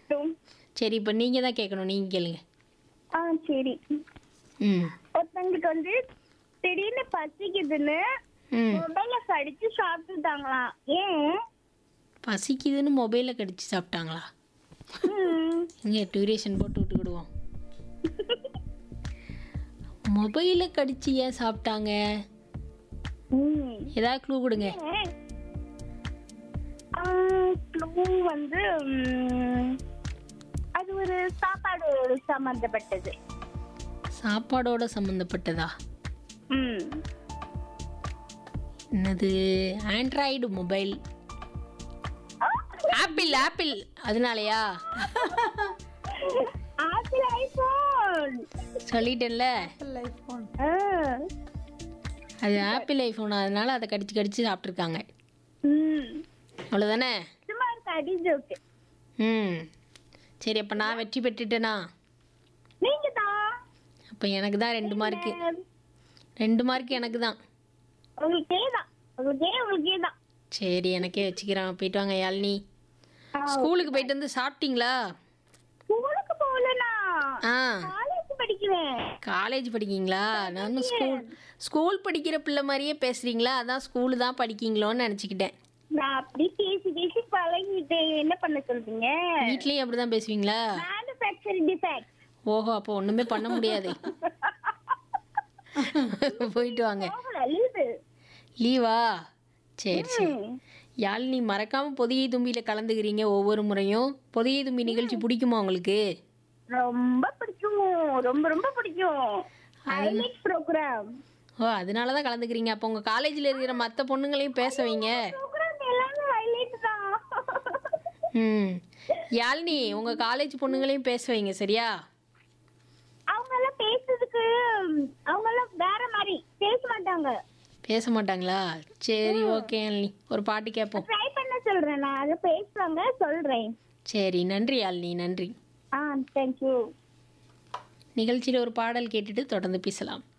கேட்கட்டும் சரி இப்போ நீங்கள் தான் கேட்கணும் நீங்கள் கேளுங்க ஆ சரி ம் ஒருத்தங்களுக்கு வந்து திடீர்னு பசிக்குதுன்னு ம் மொபைல கடிச்சு சாப்பிட்டுட்டாங்களாம் ஏன் பசிக்குதுன்னு மொபைலில் கடிச்சு சாப்பிட்டாங்களா ம், இங்கே டியூரேஷன் போட்டு விட்டுக்கிடுவோம் மொபைலை கடிச்சு ஏன் சாப்பிட்டாங்க ம். ஏதாவது க்ளூ கொடுங்க ஏன்? ஆ, clue வந்து ம், அது ஒரு சாப்பாடு சம்பந்தப்பட்டது சாப்பாடோட சம்மந்தப்பட்டதா ம் என்னது ஆண்ட்ராய்டு மொபைல் ஆப்பிள் ஆப்பிள் அதனாலயா ஆப்பிள் ஐபோன் சொல்லிட்டேன்ல ஆ. அது ஆப்பிள் ஐஃபோன் அதனால அதை கடிச்சு கடிச்சு சாப்பிட்ருக்காங்க ம் அவ்வளோதானே சும்மா ஒரு கடி ஜோக்கு ம் சரி அப்போ நான் வெற்றி பெற்றுட்டேனா நீங்க தான் அப்போ எனக்கு தான் ரெண்டு மார்க்கு ரெண்டு மார்க் எனக்கு தான் உங்களுக்கே தான் உங்களுக்கே உங்களுக்கே தான் சரி எனக்கே வச்சுக்கிறேன் போயிட்டு வாங்க யாழினி ஸ்கூலுக்கு போயிட்டு வந்து சாப்பிட்டீங்களா ஸ்கூலுக்கு போகலனா ஆ காலேஜ் படிக்கிறேன் காலேஜ் படிக்கீங்களா நானும் ஸ்கூல் ஸ்கூல் படிக்கிற பிள்ளை மாதிரியே பேசுறீங்களா அதான் ஸ்கூலு தான் படிக்கீங்களோன்னு நினச்சிக்கிட்டேன் நான் அப்படி பேசி பேசி பழகிட்டு என்ன பண்ண சொல்றீங்க வீட்லேயும் அப்படி தான் பேசுவீங்களா மேனுஃபேக்சரிங் டிஃபெக்ட் ஓஹோ அப்போ ஒன்றுமே பண்ண முடியாது போயிட்டு வாங்க லீவு லீவா சரி சரி யாழினி மறக்காமல் பொதிகை தும்பியில் கலந்துக்கிறீங்க ஒவ்வொரு முறையும் பொதிகை தும்பி நிகழ்ச்சி பிடிக்குமா உங்களுக்கு ரொம்ப பிடிக்கும் ரொம்ப ரொம்ப பிடிக்கும் ஹைலைட் ப்ரோக்ராம் ஓ அதனால தான் கலந்துக்கிறீங்க அப்போ உங்கள் காலேஜில் இருக்கிற மற்ற பொண்ணுங்களையும் பேச வைங்க ப்ரோக்ராம் எல்லாமே ஹைலைட் தான் ம் யாழினி உங்கள் காலேஜ் பொண்ணுங்களையும் பேச வைங்க சரியா அவங்க எல்லாம் பேசுறதுக்கு அவங்க எல்லாம் வேற மாதிரி பேச மாட்டாங்க பேச மாட்டாங்களா சரி ஓகே யாழினி ஒரு பாட்டு கேட்போம் ட்ரை பண்ண சொல்றேன் நான் அதை பேசுவாங்க சொல்றேன் சரி நன்றி யாழினி நன்றி ஆ தேங்க்யூ நிகழ்ச்சியில் ஒரு பாடல் கேட்டுட்டு தொடர்ந்து பேசலாம்